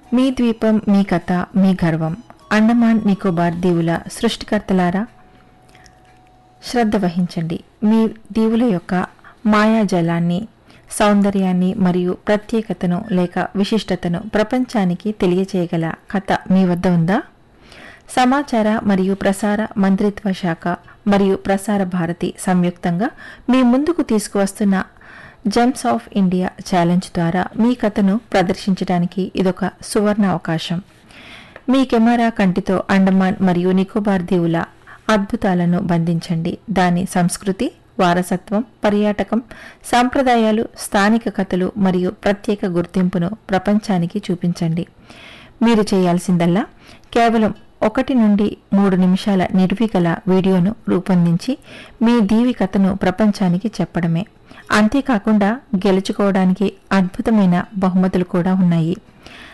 మీ ద్వీపం మీ కథ మీ గర్వం అండమాన్ నికోబార్ దీవుల సృష్టికర్తలారా శ్రద్ధ వహించండి మీ దీవుల యొక్క మాయాజలాన్ని సౌందర్యాన్ని మరియు ప్రత్యేకతను లేక విశిష్టతను ప్రపంచానికి తెలియచేయగల కథ మీ వద్ద ఉందా సమాచార మరియు ప్రసార మంత్రిత్వ శాఖ మరియు ప్రసార భారతి సంయుక్తంగా మీ ముందుకు తీసుకువస్తున్న జెమ్స్ ఆఫ్ ఇండియా ఛాలెంజ్ ద్వారా మీ కథను ప్రదర్శించడానికి ఇదొక సువర్ణ అవకాశం మీ కెమెరా కంటితో అండమాన్ మరియు నికోబార్ దీవుల అద్భుతాలను బంధించండి దాని సంస్కృతి వారసత్వం పర్యాటకం సాంప్రదాయాలు స్థానిక కథలు మరియు ప్రత్యేక గుర్తింపును ప్రపంచానికి చూపించండి మీరు చేయాల్సిందల్లా కేవలం ఒకటి నుండి మూడు నిమిషాల నిర్వికల వీడియోను రూపొందించి మీ దీవి కథను ప్రపంచానికి చెప్పడమే అంతేకాకుండా గెలుచుకోవడానికి అద్భుతమైన బహుమతులు కూడా ఉన్నాయి